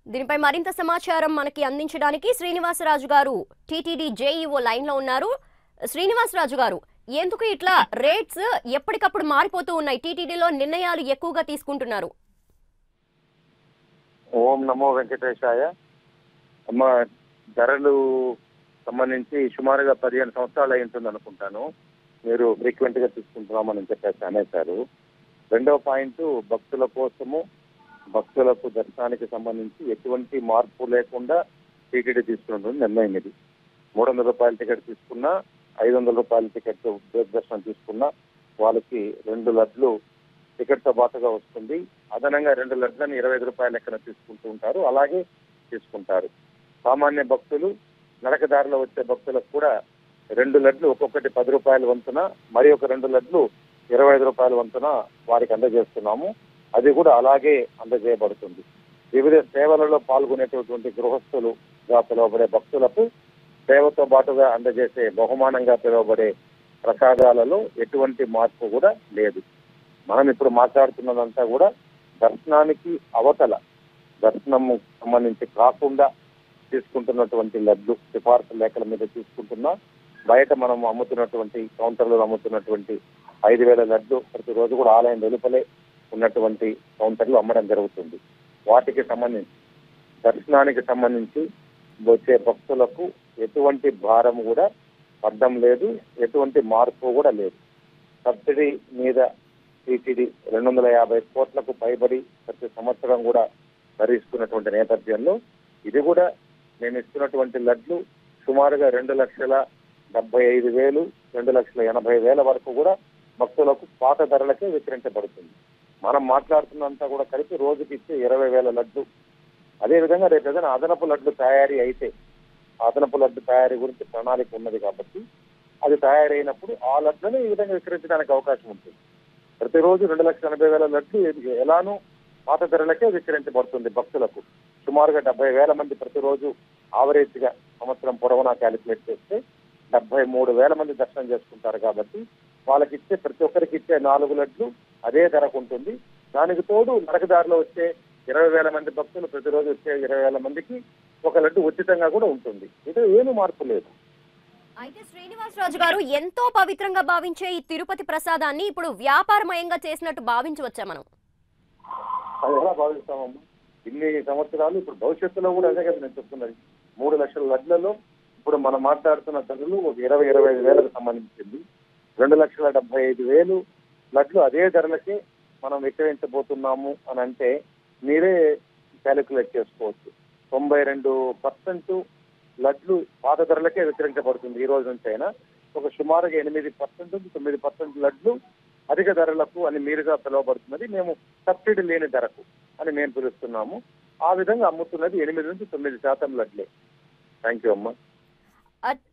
దీనిపై మరింత సమాచారం మనకి అందించడానికి శ్రీనివాసరాజు గారు టీటీడీ జేఈఓ లైన్ లో ఉన్నారు శ్రీనివాసరాజు గారు ఎందుకు ఇట్లా రేట్స్ ఎప్పటికప్పుడు మారిపోతూ ఉన్నాయి టీటీడీలో నిర్ణయాలు ఎక్కువగా తీసుకుంటున్నారు ఓం నమో వెంకటేశాయ అమ్మ ధరలు సంబంధించి సుమారుగా పదిహేను సంవత్సరాలు అయి ఉంటుంది అనుకుంటాను మీరు ఫ్రీక్వెంట్ గా తీసుకుంటున్నామని చెప్పేసి అనేశారు రెండవ పాయింట్ భక్తుల కోసము భక్తులకు దర్శనానికి సంబంధించి ఎటువంటి మార్పు లేకుండా టీటీడీ తీసుకుంటుంది నిర్ణయం ఇది మూడు వందల రూపాయల టికెట్ తీసుకున్నా ఐదు వందల రూపాయల టికెట్ దర్శనం తీసుకున్నా వాళ్ళకి రెండు లడ్లు టికెట్ తో పాటుగా వస్తుంది అదనంగా రెండు లడ్లను ఇరవై ఐదు రూపాయల లెక్కన తీసుకుంటూ ఉంటారు అలాగే తీసుకుంటారు సామాన్య భక్తులు నడకదారిలో వచ్చే భక్తులకు కూడా రెండు లడ్లు ఒక్కొక్కటి పది రూపాయల వంతున మరి ఒక రెండు లడ్లు ఇరవై ఐదు రూపాయల వంతున వారికి అందజేస్తున్నాము అది కూడా అలాగే అందజేయబడుతుంది వివిధ సేవలలో పాల్గొనేటటువంటి గృహస్థులుగా పిలువబడే భక్తులకు సేవతో పాటుగా అందజేసే బహుమానంగా పిలువబడే ప్రసాదాలలో ఎటువంటి మార్పు కూడా లేదు మనం ఇప్పుడు మాట్లాడుతున్నదంతా కూడా దర్శనానికి అవతల దర్శనము సంబంధించి కాకుండా తీసుకుంటున్నటువంటి లడ్లు సిఫార్సు లేఖల మీద తీసుకుంటున్నా బయట మనం అమ్ముతున్నటువంటి కౌంటర్లో అమ్ముతున్నటువంటి ఐదు వేల లడ్లు ప్రతిరోజు కూడా ఆలయం వెలుపలే ఉన్నటువంటి కౌంటర్లు అమ్మడం జరుగుతుంది వాటికి సంబంధించి దర్శనానికి సంబంధించి వచ్చే భక్తులకు ఎటువంటి భారం కూడా పడ్డం లేదు ఎటువంటి మార్పు కూడా లేదు సబ్సిడీ మీద టీటీడీ రెండు వందల యాభై కోట్లకు పైబడి ప్రతి సంవత్సరం కూడా భరిస్తున్నటువంటి నేపథ్యంలో ఇది కూడా నేను ఇస్తున్నటువంటి లడ్లు సుమారుగా రెండు లక్షల డెబ్బై ఐదు వేలు రెండు లక్షల ఎనభై వేల వరకు కూడా భక్తులకు పాత ధరలకే విక్రయించబడుతుంది మనం మాట్లాడుతున్నంతా కూడా కలిపి రోజుకి ఇచ్చే ఇరవై వేల లడ్లు అదేవిధంగా రేపు ఏదైనా అదనపు లడ్లు తయారీ అయితే అదనపు లడ్డు తయారీ గురించి ప్రణాళిక ఉన్నది కాబట్టి అది తయారైనప్పుడు ఆ లడ్లను ఈ విధంగా విక్రయించడానికి అవకాశం ఉంటుంది ప్రతిరోజు రెండు లక్షల ఎనభై వేల లడ్లు ఎలానూ పాత ధరలకే విక్రయించబడుతుంది భక్తులకు సుమారుగా డెబ్బై వేల మంది ప్రతిరోజు ఆవరేజ్ గా సంవత్సరం పొడవునా క్యాలిక్యులేట్ చేస్తే డెబ్బై మూడు వేల మంది దర్శనం చేసుకుంటారు కాబట్టి వాళ్ళకి ఇచ్చే ప్రతి ఒక్కరికి ఇచ్చే నాలుగు లడ్లు అదే ధరకు ఉంటుంది దానికి తోడు నరకదారిలో వచ్చే ఇరవై వేల మంది భక్తులు ప్రతిరోజు వచ్చే ఇరవై వేల మందికి ఒక లడ్డు ఉచితంగా కూడా ఉంటుంది ఇది ఏమీ మార్పు లేదు అయితే శ్రీనివాసరాజు గారు ఎంతో పవిత్రంగా భావించే ఈ తిరుపతి ప్రసాదాన్ని ఇప్పుడు వ్యాపారమయంగా చేసినట్టు భావించవచ్చా మనం అది ఎలా భావిస్తామమ్మా ఇన్ని సంవత్సరాలు ఇప్పుడు భవిష్యత్తులో కూడా అదే కదా నేను చెప్తున్నది మూడు లక్షల లడ్లలో ఇప్పుడు మనం మాట్లాడుతున్న ధరలు ఒక ఇరవై ఇరవై ఐదు వేలకు సంబంధించింది రెండు లక్షల డెబ్బై ఐదు వేలు లడ్లు అదే ధరలకే మనం విక్రయించబోతున్నాము అని అంటే మీరే క్యాలిక్యులేట్ చేసుకోవచ్చు తొంభై రెండు పర్సెంట్ లడ్లు పాత ధరలకే విక్రయించబడుతుంది ఈ రోజు నుంచి అయినా ఒక సుమారుగా ఎనిమిది పర్సెంట్ తొమ్మిది పర్సెంట్ లడ్లు అధిక ధరలకు అని మీరుగా పిలువబడుతున్నది మేము సబ్సిడీ లేని ధరకు అని మేము పిలుస్తున్నాము ఆ విధంగా అమ్ముతున్నది ఎనిమిది నుంచి తొమ్మిది శాతం లడ్లే థ్యాంక్ యూ అమ్మా అట్-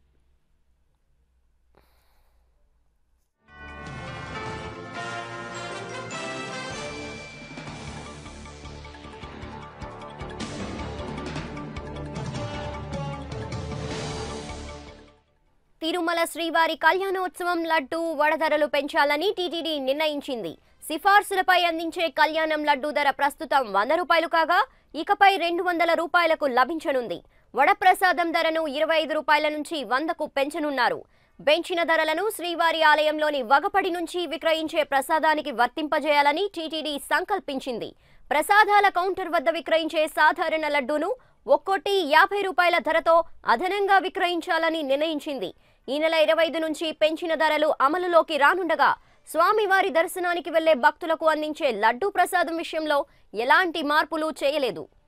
తిరుమల శ్రీవారి కళ్యాణోత్సవం లడ్డు వడధరలు పెంచాలని టీటీడీ నిర్ణయించింది సిఫార్సులపై అందించే కళ్యాణం లడ్డు ధర ప్రస్తుతం వంద రూపాయలు కాగా ఇకపై రెండు వందల రూపాయలకు లభించనుంది వడప్రసాదం ధరను ఇరవై ఐదు రూపాయల నుంచి వందకు పెంచనున్నారు పెంచిన ధరలను శ్రీవారి ఆలయంలోని వగపడి నుంచి విక్రయించే ప్రసాదానికి వర్తింపజేయాలని టీటీడీ సంకల్పించింది ప్రసాదాల కౌంటర్ వద్ద విక్రయించే సాధారణ లడ్డూను ఒక్కోటి యాభై రూపాయల ధరతో అదనంగా విక్రయించాలని నిర్ణయించింది ఈ నెల ఇరవై ఐదు నుంచి పెంచిన ధరలు అమలులోకి రానుండగా స్వామివారి దర్శనానికి వెళ్లే భక్తులకు అందించే లడ్డూ ప్రసాదం విషయంలో ఎలాంటి మార్పులు చేయలేదు